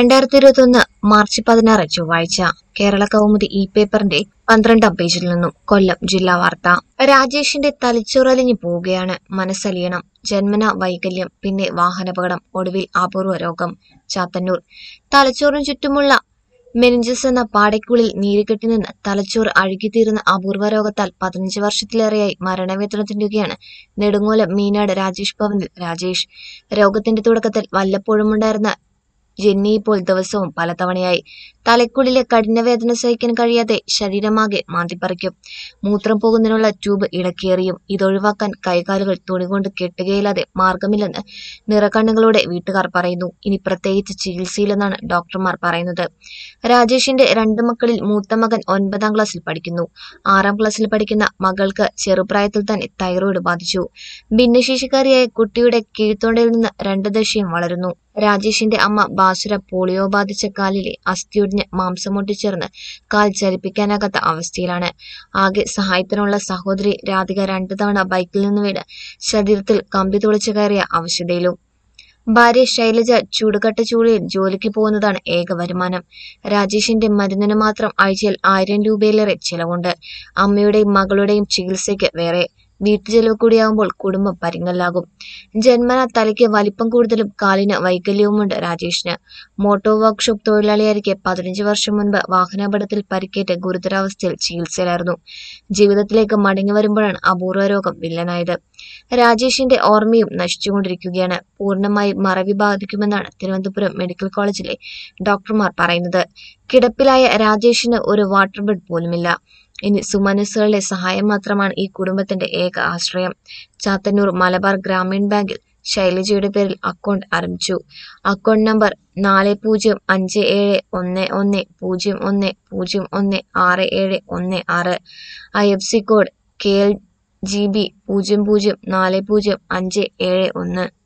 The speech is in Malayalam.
രണ്ടായിരത്തി ഇരുപത്തിയൊന്ന് മാർച്ച് പതിനാറ് ചൊവ്വാഴ്ച കേരള കൗമുദി ഇ പേപ്പറിന്റെ പന്ത്രണ്ടാം പേജിൽ നിന്നും കൊല്ലം ജില്ലാ വാർത്ത രാജേഷിന്റെ തലച്ചോറലിഞ്ഞു പോവുകയാണ് മനസ്സലിയണം ജന്മന വൈകല്യം പിന്നെ വാഹനാപകടം ഒടുവിൽ അപൂർവ രോഗം ചാത്തന്നൂർ തലച്ചോറിന് ചുറ്റുമുള്ള മെനിഞ്ചസ് എന്ന പാടയ്ക്കുള്ളിൽ നീരുകെട്ടി നിന്ന് തലച്ചോറ് അഴുകിത്തീരുന്ന അപൂർവ രോഗത്താൽ പതിനഞ്ച് വർഷത്തിലേറെയായി മരണവേദനത്തിന്റെയാണ് നെടുങ്ങോലം മീനാട് രാജേഷ് ഭവനിൽ രാജേഷ് രോഗത്തിന്റെ തുടക്കത്തിൽ വല്ലപ്പോഴുമുണ്ടായിരുന്ന ജെന്നി ഇപ്പോൾ ദിവസവും പലതവണയായി തലയ്ക്കുള്ളിലെ കഠിനവേദന സഹിക്കാൻ കഴിയാതെ ശരീരമാകെ മാന്തിപ്പറിക്കും മൂത്രം പോകുന്നതിനുള്ള ട്യൂബ് ഇടക്കേറിയും ഇതൊഴിവാക്കാൻ കൈകാലുകൾ തുണികൊണ്ട് കെട്ടുകയില്ലാതെ മാർഗമില്ലെന്ന് നിറക്കണ്ണുകളോടെ വീട്ടുകാർ പറയുന്നു ഇനി പ്രത്യേകിച്ച് ചികിത്സയില്ലെന്നാണ് ഡോക്ടർമാർ പറയുന്നത് രാജേഷിന്റെ രണ്ട് മക്കളിൽ മൂത്ത മകൻ ഒൻപതാം ക്ലാസ്സിൽ പഠിക്കുന്നു ആറാം ക്ലാസ്സിൽ പഠിക്കുന്ന മകൾക്ക് ചെറുപ്രായത്തിൽ തന്നെ തൈറോയിഡ് ബാധിച്ചു ഭിന്നശേഷിക്കാരിയായ കുട്ടിയുടെ കീഴ്ത്തൊണ്ടയിൽ നിന്ന് രണ്ട് ദശയും വളരുന്നു രാജേഷിന്റെ അമ്മ ബാസുര പോളിയോ ബാധിച്ച കാലിലെ അസ്ഥിയൊടിഞ്ഞ് മാംസമൊട്ടിച്ചേർന്ന് കാൽ ചലിപ്പിക്കാനാകാത്ത അവസ്ഥയിലാണ് ആകെ സഹായത്തിനുള്ള സഹോദരി രാധിക രണ്ടു തവണ ബൈക്കിൽ നിന്ന് വീണ് ശരീരത്തിൽ കമ്പി തുളച്ചു കയറിയ അവശതയിലും ഭാര്യ ശൈലജ ചൂടുകട്ട ചൂടിൽ ജോലിക്ക് പോകുന്നതാണ് ഏക വരുമാനം രാജേഷിന്റെ മരുന്നിന് മാത്രം ആഴ്ചയിൽ ആയിരം രൂപയിലേറെ ചിലവുണ്ട് അമ്മയുടെയും മകളുടെയും ചികിത്സയ്ക്ക് വേറെ വീട്ടുചെലവ് കൂടിയാകുമ്പോൾ കുടുംബം പരിങ്ങലാകും ജന്മന തലയ്ക്ക് വലിപ്പം കൂടുതലും കാലിന് വൈകല്യവുമുണ്ട് രാജേഷിന് മോട്ടോർ വർക്ക്ഷോപ്പ് തൊഴിലാളിയായിരിക്കെ പതിനഞ്ച് വർഷം മുൻപ് വാഹനാപകടത്തിൽ പരിക്കേറ്റ് ഗുരുതരാവസ്ഥയിൽ ചികിത്സയിലായിരുന്നു ജീവിതത്തിലേക്ക് മടങ്ങി വരുമ്പോഴാണ് അപൂർവ രോഗം വില്ലനായത് രാജേഷിന്റെ ഓർമ്മയും നശിച്ചുകൊണ്ടിരിക്കുകയാണ് പൂർണ്ണമായി മറവി ബാധിക്കുമെന്നാണ് തിരുവനന്തപുരം മെഡിക്കൽ കോളേജിലെ ഡോക്ടർമാർ പറയുന്നത് കിടപ്പിലായ രാജേഷിന് ഒരു വാട്ടർ ബെഡ് പോലുമില്ല ഇനി സുമനസ്സുകളുടെ സഹായം മാത്രമാണ് ഈ കുടുംബത്തിന്റെ ഏക ആശ്രയം ചാത്തന്നൂർ മലബാർ ഗ്രാമീൺ ബാങ്കിൽ ശൈലജയുടെ പേരിൽ അക്കൗണ്ട് ആരംഭിച്ചു അക്കൗണ്ട് നമ്പർ നാല് പൂജ്യം അഞ്ച് ഏഴ് ഒന്ന് ഒന്ന് പൂജ്യം ഒന്ന് പൂജ്യം ഒന്ന് ആറ് ഏഴ് ഒന്ന് ആറ് I F C code K L G B പൂജ്യം പൂജ്യം നാല് പൂജ്യം അഞ്ച് ഏഴ് ഒന്ന്